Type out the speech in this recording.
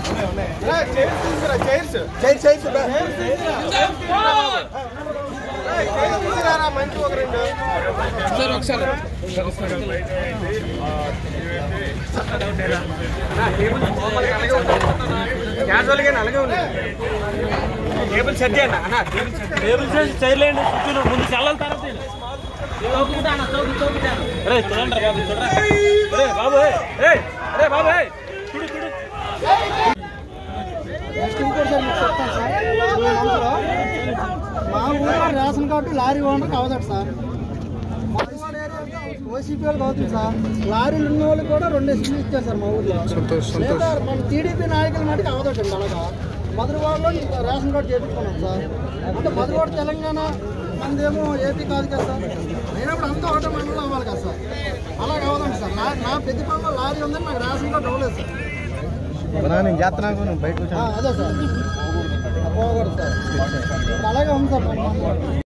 Chairs chair chairs బా. తీసుకురారా మంచి ఒక రెండు క్యాజువల్ గా అలాగే ఉంది టేబుల్ సెట్ చేయండి అన్న టేబుల్ చేసి చైర్లేండి కూర్చుని ముందు చల్లాలి తర్వాత అరే చూడండి బాబు చూడండి అరే బాబు ఏ అరే బాబు ఏ చూడు చూడు నెక్స్ట్ ఇంకోటి సార్ మీకు చెప్తాను సార్ ఈ మంత్లో మా ఊళ్ళో రేషన్ కార్డు లారీ ఓనర్కి అవదట సార్ మధువాడ ఏరియాలో ఓసీపీ వాళ్ళకి అవుతుంది సార్ లారీలు ఉన్న వాళ్ళకి కూడా రెండు ఎస్పీలు ఇచ్చారు సార్ మా ఊర్లో లేదా మన టీడీపీ నాయకుల మటుకు అవదటండి అలాగా మధురవాడలో రేషన్ కార్డు చేయించుకున్నాం సార్ అంటే మధురవాడ తెలంగాణ మనదేమో ఏపీ కాదు కదా సార్ అయినప్పుడు అంతా ఒకటే మండలం అవ్వాలి కదా సార్ అలాగ అవదండి సార్ నా నా పెద్ద పనిలో లారీ ఉందని నాకు రేషన్ కార్డు అవ్వలేదు సార్ నేను చేస్తున్నాను నువ్వు బయట ఆ, అదే సార్ పోకూడదు సార్ అలాగే ఉంది సార్